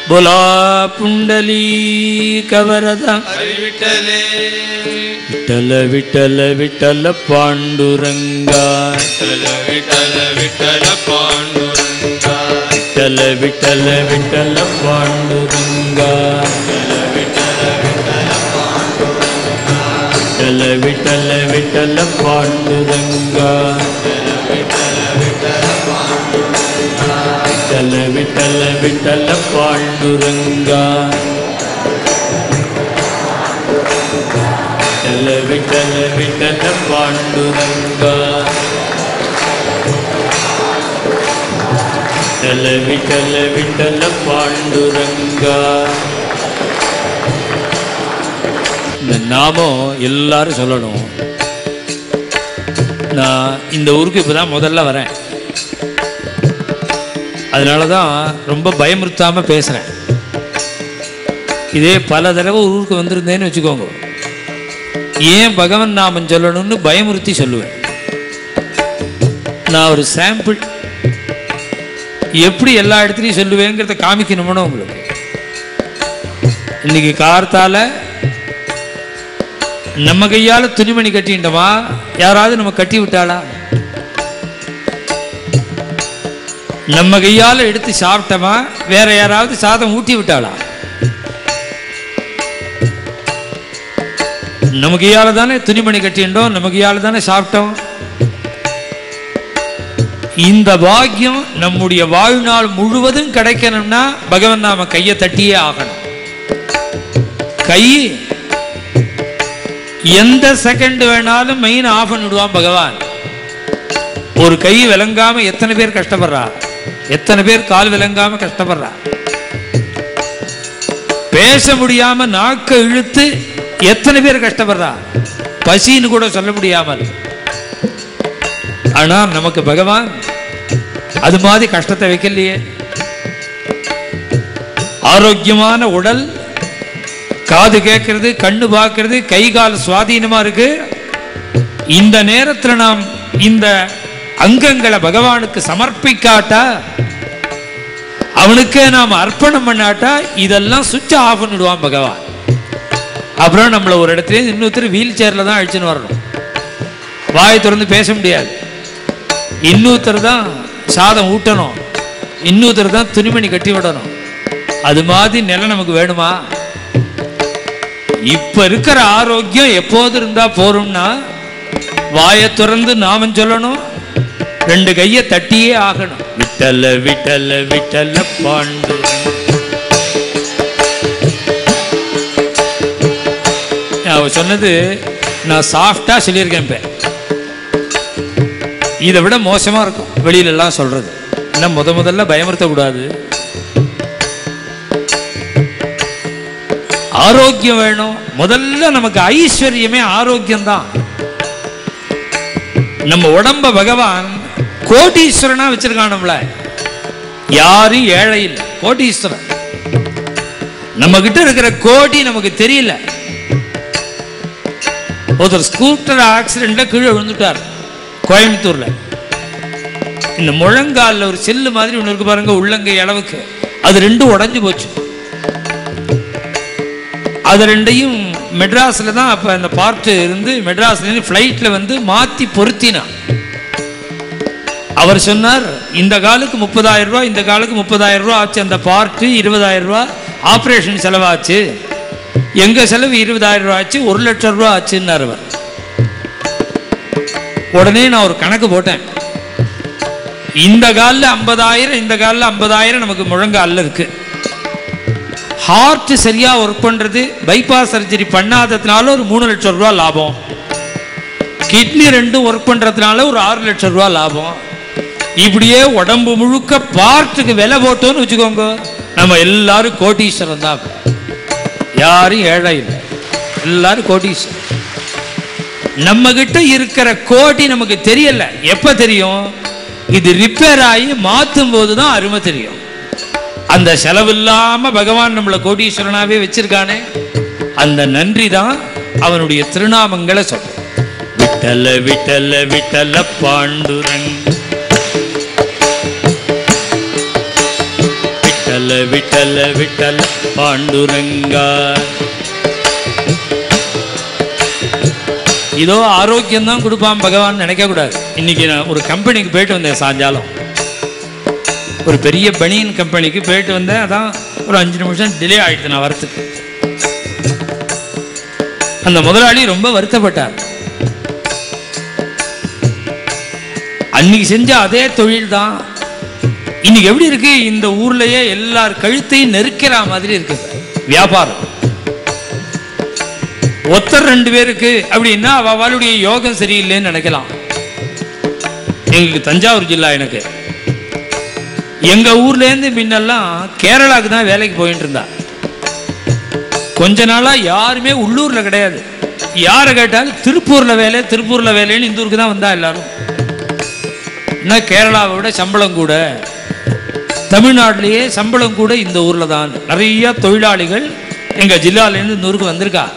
बोला पुंडली कवरदा हरिविठले विठ्ठल विठ्ठल विठ्ठल पांडुरंगा विठ्ठल विठ्ठल विठ्ठल पांडुरंगा विठ्ठल विठ्ठल विठ्ठल पांडुरंगा विठ्ठल विठ्ठल विठ्ठल पांडुरंगा विठ्ठल विठ्ठल विठ्ठल पांडुरंगा विठ्ठल विठ्ठल विठ्ठल पांडुरंगा विठ्ठल विठ्ठल विठ्ठल पांडुरंगा இந்த நாமம் எல்லாரும் சொல்லணும் நான் இந்த ஊருக்கு இப்போ தான் முதல்ல வரேன் அதனால தான் ரொம்ப பயமுறுத்தாமல் பேசுகிறேன் இதே பல தடவை ஊருக்கு வந்திருந்தேன்னு வச்சுக்கோங்க ஏன் பகவன் நாமம் சொல்லணும்னு பயமுறுத்தி சொல்லுவேன் நான் ஒரு சாம்பிள் எப்படி எல்லா இடத்துலையும் சொல்லுவேங்கிறத காமிக்கணும்னு உங்களுக்கு இன்னைக்கு கார்த்தால நம்ம கையால துணிமணி கட்டிட்டோமா யாராவது நம்ம கட்டி விட்டாளா நம்ம கையால எடுத்து சாப்பிட்டோமா வேற யாராவது சாதம் ஊட்டி விட்டாளா நம்ம கையால தானே துணிமணி கட்டிண்டோம் நம்ம கையால தானே சாப்பிட்டோம் இந்த பாக்கியம் நம்முடைய வாழ்நாள் முழுவதும் கிடைக்கணும்னா பகவான் நாம கையை தட்டியே ஆகணும் கை எந்த செகண்ட் வேணாலும் மெயின் ஆஃப் பண்ணிடுவான் பகவான் ஒரு கை விளங்காம எத்தனை பேர் கஷ்டப்படுறா எத்தனை பேர் கால் விளங்காம கஷ்டப்படுறா பேச முடியாம நாக்க இழுத்து எத்தனை பேர் கஷ்டப்படுறா பசின்னு கூட சொல்ல முடியாமல் ஆனா நமக்கு பகவான் அது மாதிரி கஷ்டத்தை வைக்கலையே ஆரோக்கியமான உடல் காது கேட்கறது கண்ணு பார்க்கறது கை கால் சுவாதீனமா இருக்கு இந்த நேரத்துல நாம் இந்த அங்கங்களை பகவானுக்கு சமர்ப்பிக்காட்டா அவனுக்கே நாம் அர்ப்பணம் பண்ணாட்டா இதெல்லாம் சுவிட்ச் ஆஃப் பண்ணிடுவான் பகவான் அப்புறம் நம்மளை ஒரு இடத்துல இன்னொருத்தர் வீல் சேர்ல தான் அழிச்சுன்னு வரணும் வாயை திறந்து பேச முடியாது இன்னொருத்தர் தான் சாதம் ஊட்டணும் இன்னொருத்தர் தான் துணிமணி கட்டி விடணும் அது மாதிரி நிலை நமக்கு வேணுமா இப்ப இருக்கிற ஆரோக்கியம் எப்போது இருந்தா போறோம்னா வாயை திறந்து நாமம் சொல்லணும் ரெண்டு கையை தட்டியே ஆகணும் விட்டல விட்டல விட்டல பாண்டு அவ சொன்னது நான் சாஃப்டா சொல்லியிருக்கேன் இப்ப இதை விட மோசமா இருக்கும் வெளியில எல்லாம் சொல்றது என்ன முத முதல்ல பயமுறுத்தக்கூடாது ஆரோக்கியம் வேணும் முதல்ல நமக்கு ஐஸ்வர்யமே ஆரோக்கியம் தான் நம்ம உடம்ப பகவான் கோடீஸ்வரனா வச்சிருக்கான் நம்மள யாரும் ஏழை இல்லை கோடீஸ்வரன் நம்ம கிட்ட இருக்கிற கோடி நமக்கு தெரியல ஒருத்தர் ஸ்கூட்டர் ஆக்சிடென்ட்ல கீழே விழுந்துட்டார் கோயம்புத்தூர்ல இந்த முழங்கால்ல ஒரு செல்லு மாதிரி ஒன்று இருக்கு பாருங்க உள்ளங்கை அளவுக்கு அது ரெண்டும் உடைஞ்சு போச்சு அது ரெண்டையும் மெட்ராஸ்ல தான் அப்ப அந்த பார்ட் இருந்து மெட்ராஸ்ல இருந்து ஃப்ளைட்ல வந்து மாத்தி பொருத்தினான் அவர் சொன்னார் இந்த காலுக்கு முப்பதாயிரம் ரூபாய் இந்த காலுக்கு முப்பதாயிரம் ரூபாய் ஆச்சு அந்த பார்ட்டு இருபதாயிரம் ரூபாய் ஆப்ரேஷன் செலவாச்சு எங்க செலவு இருபதாயிரம் ரூபாய் ஆச்சு ஒரு லட்சம் ரூபாய் ஆச்சுன்னார் அவர் உடனே நான் ஒரு கணக்கு போட்டேன் இந்த காலில் ஐம்பதாயிரம் இந்த காலில் ஐம்பதாயிரம் நமக்கு முழங்காலில் இருக்கு ஹார்ட் சரியா ஒர்க் பண்றது பைபாஸ் சர்ஜரி பண்ணாததுனால ஒரு மூணு லட்சம் ரூபாய் லாபம் கிட்னி ரெண்டும் ஒர்க் பண்றதுனால ஒரு ஆறு லட்சம் ரூபாய் லாபம் இப்படியே உடம்பு முழுக்க பார்ட்டுக்கு விலை போட்டோன்னு வச்சுக்கோங்க நம்ம எல்லாரும் கோட்டீஸ்வரன் தான் யாரும் ஏழை இல்லை எல்லாரும் கோட்டீஸ்வரன் நம்ம கிட்ட இருக்கிற கோடி நமக்கு தெரியல எப்ப தெரியும் இது ரிப்பேர் ஆகி மாத்தும் போது தான் அருமை தெரியும் அந்த செலவில்லாம பகவான் நம்மளை கோடீஸ்வரனாவே வச்சிருக்கானே அந்த நன்றி தான் அவனுடைய திருநாமங்களை சொல்ற விட்டல விட்டல விட்டல பாண்டுரங் விட்டல விட்டல விட்டல விட்டல பாண்டுரங்கா இதோ ஆரோக்கியம் தான் கொடுப்பான் பகவான் நினைக்க கூடாது இன்னைக்கு நான் ஒரு கம்பெனிக்கு போயிட்டு வந்தேன் சாயங்காலம் ஒரு பெரிய பனியன் கம்பெனிக்கு போயிட்டு வந்தேன் அதான் ஒரு அஞ்சு நிமிஷம் டிலே ஆயிடுச்சு நான் வரத்துக்கு அந்த முதலாளி ரொம்ப வருத்தப்பட்டார் அன்னைக்கு செஞ்ச அதே தொழில் தான் இன்னைக்கு எப்படி இருக்கு இந்த ஊர்லயே எல்லார் கழுத்தையும் நெருக்கிற மாதிரி இருக்கு வியாபாரம் ஒத்தர் ரெண்டு பேருக்கு அப்படின்னா அவ அவளுடைய யோகம் சரியில்லைன்னு நினைக்கலாம் எங்களுக்கு தஞ்சாவூர் ஜில்லா எனக்கு எங்க ஊர்ல இருந்து முன்னெல்லாம் கேரளாக்கு தான் வேலைக்கு போயிட்டு இருந்தா கொஞ்ச நாளா யாருமே உள்ளூர்ல கிடையாது யாரை கேட்டாலும் திருப்பூர்ல வேலை திருப்பூர்ல வேலைன்னு இந்த ஊருக்கு தான் வந்தா எல்லாரும் என்ன கேரளாவை விட சம்பளம் கூட தமிழ்நாட்டிலேயே சம்பளம் கூட இந்த ஊர்ல தான் நிறைய தொழிலாளிகள் எங்க ஜில்லாலேருந்து இந்த ஊருக்கு வந்திருக்கா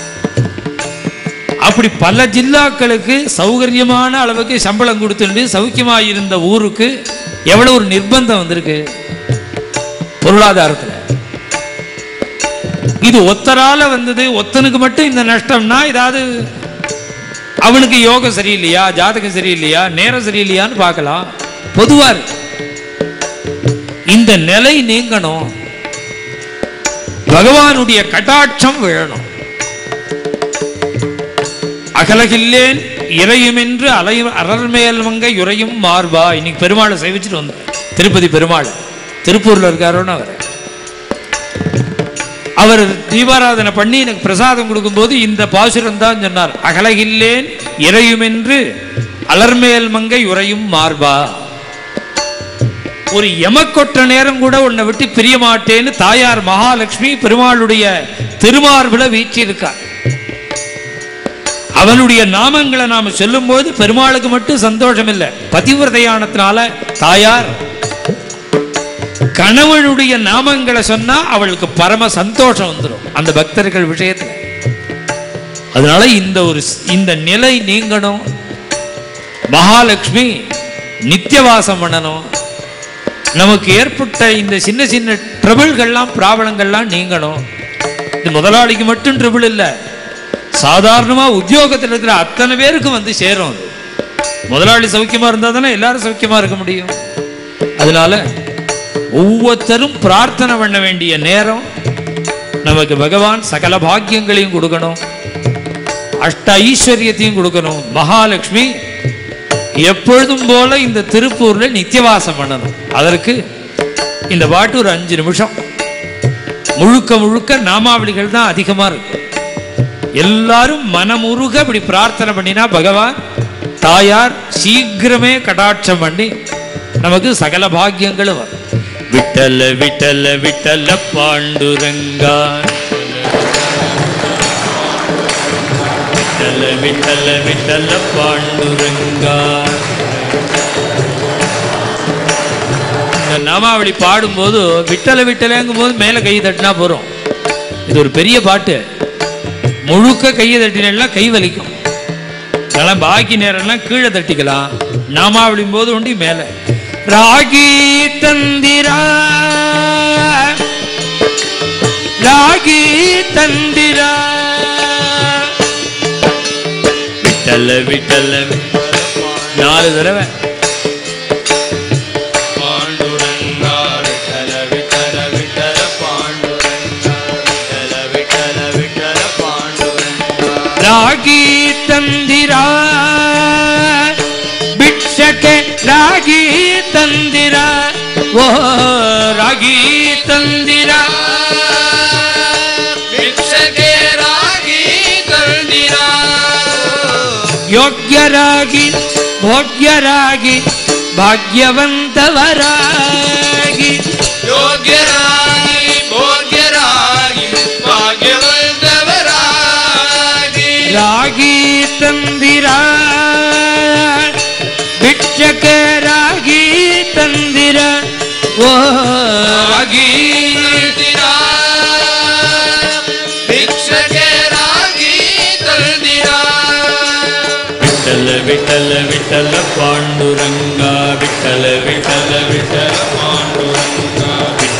அப்படி பல ஜில்லாக்களுக்கு சௌகரியமான அளவுக்கு சம்பளம் கொடுத்துட்டு சௌக்கியமா இருந்த ஊருக்கு எவ்வளவு ஒரு நிர்பந்தம் வந்திருக்கு பொருளாதாரத்துல இது ஒத்தரால வந்தது ஒத்தனுக்கு மட்டும் இந்த நஷ்டம்னா ஏதாவது அவனுக்கு யோகம் சரியில்லையா ஜாதகம் சரியில்லையா நேரம் சரியில்லையான்னு பார்க்கலாம் பொதுவா இருக்கு. இந்த நிலை நீங்கணும் பகவானுடைய கட்டாட்சம் விழணும் அகலகில்லேன் இறையுமென்று அலையும் அறர்மேல் மங்க யுறையும் மார்பா இன்னைக்கு பெருமாளை சேவிச்சுட்டு வந்தேன் திருப்பதி பெருமாள் திருப்பூர்ல இருக்காரோன்னு அவர் அவர் தீபாராதனை பண்ணி எனக்கு பிரசாதம் கொடுக்கும்போது இந்த பாசுரம் தான் சொன்னார் அகலகில்லேன் இறையுமென்று அலர்மேல் மங்கை உறையும் மார்பா ஒரு எமக்கொற்ற நேரம் கூட உன்னை விட்டு பிரிய மாட்டேன்னு தாயார் மகாலட்சுமி பெருமாளுடைய திருமார்புல வீற்றிருக்கார் அவனுடைய நாமங்களை நாம சொல்லும்போது பெருமாளுக்கு மட்டும் சந்தோஷம் இல்லை பதிவிரதையானத்தினால தாயார் கணவனுடைய நாமங்களை சொன்னா அவளுக்கு பரம சந்தோஷம் வந்துடும் அந்த பக்தர்கள் விஷயத்துல அதனால இந்த ஒரு இந்த நிலை நீங்கணும் மகாலட்சுமி நித்தியவாசம் பண்ணணும் நமக்கு ஏற்பட்ட இந்த சின்ன சின்ன ட்ரபிள்கள்லாம் பிராபலங்கள்லாம் நீங்கணும் இது முதலாளிக்கு மட்டும் ட்ரபிள் இல்லை சாதாரணமா உத்தியோகத்தில் இருக்கிற அத்தனை பேருக்கும் வந்து சேரும் அது முதலாளி சௌக்கியமா இருந்தா தானே எல்லாரும் சௌக்கியமா இருக்க முடியும் அதனால ஒவ்வொருத்தரும் பிரார்த்தனை பண்ண வேண்டிய நேரம் நமக்கு பகவான் சகல பாக்கியங்களையும் கொடுக்கணும் அஷ்ட ஐஸ்வர்யத்தையும் கொடுக்கணும் மகாலட்சுமி எப்பொழுதும் போல இந்த திருப்பூர்ல நித்தியவாசம் பண்ணணும் அதற்கு இந்த பாட்டு ஒரு அஞ்சு நிமிஷம் முழுக்க முழுக்க நாமாவளிகள் தான் அதிகமா இருக்கு எல்லாரும் மனமுருக இப்படி பிரார்த்தனை பண்ணினா பகவான் தாயார் சீக்கிரமே கடாட்சம் பண்ணி நமக்கு சகல பாக்கியங்களும் வரும் விட்டல விட்டல விட்டல பாண்டுரங்கா விட்டல விட்டல விட்டல பாண்டுரங்கா இந்த நாமாவளி பாடும்போது விட்டல விட்டலங்கும் போது மேல கை தட்டினா போறோம் இது ஒரு பெரிய பாட்டு முழுக்க கையை தட்டினா கை வலிக்கும் அதெல்லாம் பாக்கி நேரம்லாம் கீழே தட்டிக்கலாம் நாமாவளியும் போது உண்டி மேல ராகி தந்திரா ராகி தந்திரா விட்டல விட்டல நாலு தடவை பாண்டுரங்கா விட்டல விட்டல விட்டல பாண்டுரங்கா விட்டல விட்டல விட்டல பாண்டுரங்கா ರಾಗಿ ತಂದಿರ ಭಿಕ್ಷಕ್ಕೆ ರಾಗಿ ತಂದಿರ ಓ ರಾಗಿ ತಂದಿರ ಭಿಕ್ಷಕೆ ರಾಗಿ ತಂದಿರ ಯೋಗ್ಯರಾಗಿ ಭೋಗ್ಯರಾಗಿ ಭಾಗ್ಯವಂತವರಾಗಿ ಯೋಗ್ಯರಾಗಿ ಭೋಗ್ಯರಾಗಿ ಭಾಗ್ಯವಂತವರಾಗಿ ರಾಗಿ ತಂದಿರ ಭಿಕ್ಷಕ್ಕೆ ರಾಗಿ ತಂದಿರ ಓ ರಾಗಿ ತಂದಿರ ಭಿಕ್ಷಕೆ ರಾಗಿ ತಂದಿರ ವಿಠಲ ವಿಠಲ ವಿಠಲ ಪಾಂಡುರಂಗ ವಿಠಲ ವಿಠಲ ವಿಠಲ ಪಾಂಡುರಂಗ